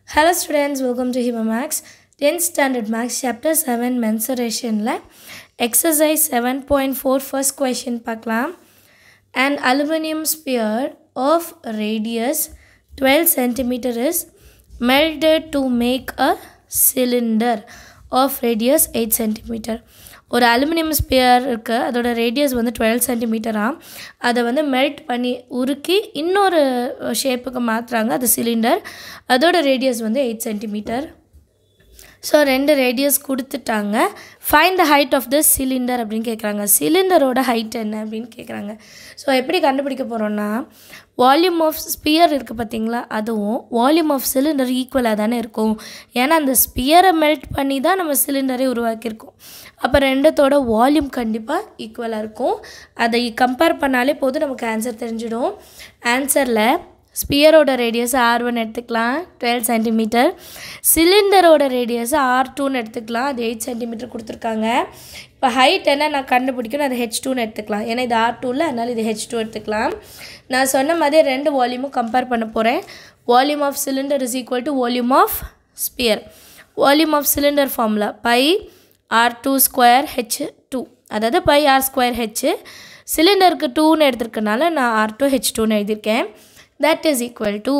Hello students, welcome to Hiba Max. 10th Standard Max Chapter 7 Mensuration Exercise 7.4 First question பார்க்கலாம் An aluminum sphere of radius 12 centimeter is melted to make a cylinder of radius 8 centimeter ஒரு aluminium sphere இருக்குது அதோட radius வந்து twelve சென்டிமீட்டராக அதை வந்து melt பண்ணி உருக்கி இன்னொரு ஷேப்புக்கு மாற்றுறாங்க அது சிலிண்டர் அதோட ரேடியஸ் வந்து எயிட் சென்டிமீட்டர் ஸோ ரெண்டு ரேடியஸ் கொடுத்துட்டாங்க find the height of the cylinder அப்படின்னு கேட்குறாங்க சிலிண்டரோட ஹைட் என்ன அப்படின்னு கேட்குறாங்க ஸோ எப்படி கண்டுபிடிக்க போகிறோன்னா வால்யூம் ஆஃப் ஸ்பியர் இருக்குது பார்த்தீங்களா அதுவும் வால்யூம் ஆஃப் சிலிண்டர் ஈக்குவலாக தானே இருக்கும் ஏன்னா அந்த ஸ்பியரை மெல்ட் பண்ணி தான் நம்ம சிலிண்டரை உருவாக்கியிருக்கோம் அப்போ ரெண்டத்தோட வால்யூம் கண்டிப்பாக ஈக்குவலாக இருக்கும் அதை கம்பேர் பண்ணாலே போதும் நமக்கு ஆன்சர் தெரிஞ்சிடும் ஆன்சரில் ஸ்பியரோட ரேடியஸ் ஆர் ஒன் எடுத்துக்கலாம் டுவெல் சென்டிமீட்டர் சிலிண்டரோட ரேடியஸ் ஆர் டூன்னு எடுத்துக்கலாம் அது எயிட் சென்டிமீட்டர் கொடுத்துருக்காங்க இப்போ ஹைட் என்ன நான் கண்டுபிடிக்கணும் அது ஹெச் டூன்னு எடுத்துக்கலாம் ஏன்னா இது ஆர் டூவில் அதனால் இது ஹெச் டூ எடுத்துக்கலாம் நான் சொன்ன மாதிரி ரெண்டு வால்யூமும் கம்பேர் பண்ண போகிறேன் volume of cylinder is equal to volume of sphere volume of cylinder formula pi R two square H two அதாவது பை ஆர் ஸ்கொயர் ஹெச் சிலிண்டருக்கு டூன்னு எடுத்திருக்கனால நான் ஆர் டூ ஹெச் டூன்னு எழுதியிருக்கேன் that is equal to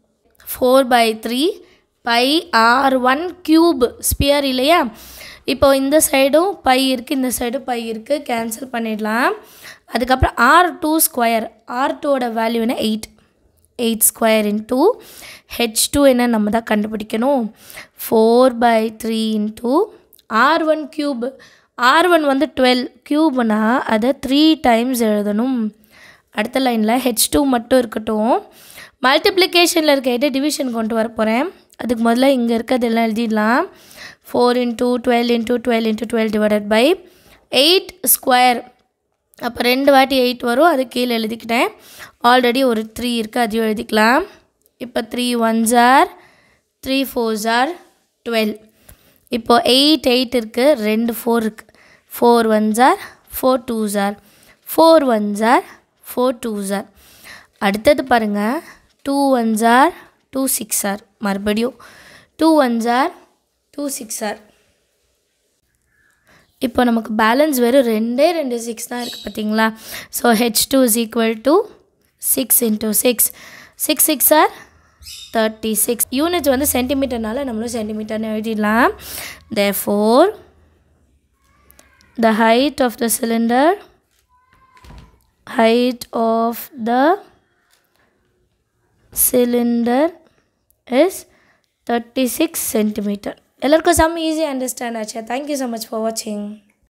4 by 3 pi R one cube sphere இல்லையா இப்போ இந்த சைடும் பை இருக்குது இந்த சைடும் பை இருக்குது கேன்சல் பண்ணிடலாம் அதுக்கப்புறம் ஆர் டூ ஸ்கொயர் ஆர் டூவோட வேல்யூ என்ன eight eight square into H two என்ன நம்ம தான் கண்டுபிடிக்கணும் four pi three into R one cube R one வந்து டுவெல் க்யூப்னா அதை த்ரீ டைம்ஸ் எழுதணும் அடுத்த லைனில் ஹெச் டூ மட்டும் இருக்கட்டும் மல்டிப்ளிகேஷனில் இருக்க எட்டு டிவிஷன் கொண்டு வர போகிறேன் அதுக்கு முதல்ல இங்கே இருக்கிறதெல்லாம் எழுதிடலாம் four into twelve into twelve into twelve divided by eight square அப்போ ரெண்டு வாட்டி எயிட் வரும் அது கீழே எழுதிக்கிட்டேன் ஆல்ரெடி ஒரு த்ரீ இருக்குது அதையும் எழுதிக்கலாம் இப்போ த்ரீ ஒன் ஜார் த்ரீ ஃபோர் ஜார் டுவெல் இப்போது எயிட் எயிட் இருக்குது ரெண்டு ஃபோர் இருக்குது ஃபோர் ஒன் ஜார் ஃபோர் டூ ஜார் ஃபோர் ஒன் ஜார் ஃபோர் டூ ஜார் அடுத்தது பாருங்கள் டூ ஒன் ஜார் டூ சிக்ஸ் ஆர் மறுபடியும் டூ ஒன் ஜார் டூ சிக்ஸ் ஆர் இப்போ நமக்கு பேலன்ஸ் வெறும் ரெண்டே ரெண்டு சிக்ஸ் தான் இருக்குது பார்த்தீங்களா so H two is equal to six into six six six R thirty six unit வந்து சென்டிமீட்டர்னால நம்மளும் சென்டிமீட்டர்னு எழுதிடலாம் therefore the height of the cylinder height of the cylinder is 36 centimeter எல்லாருக்கும் சம் ஈஸி அண்டர்ஸ்டாண்ட் ஆச்சு thank you so much for வாட்சிங்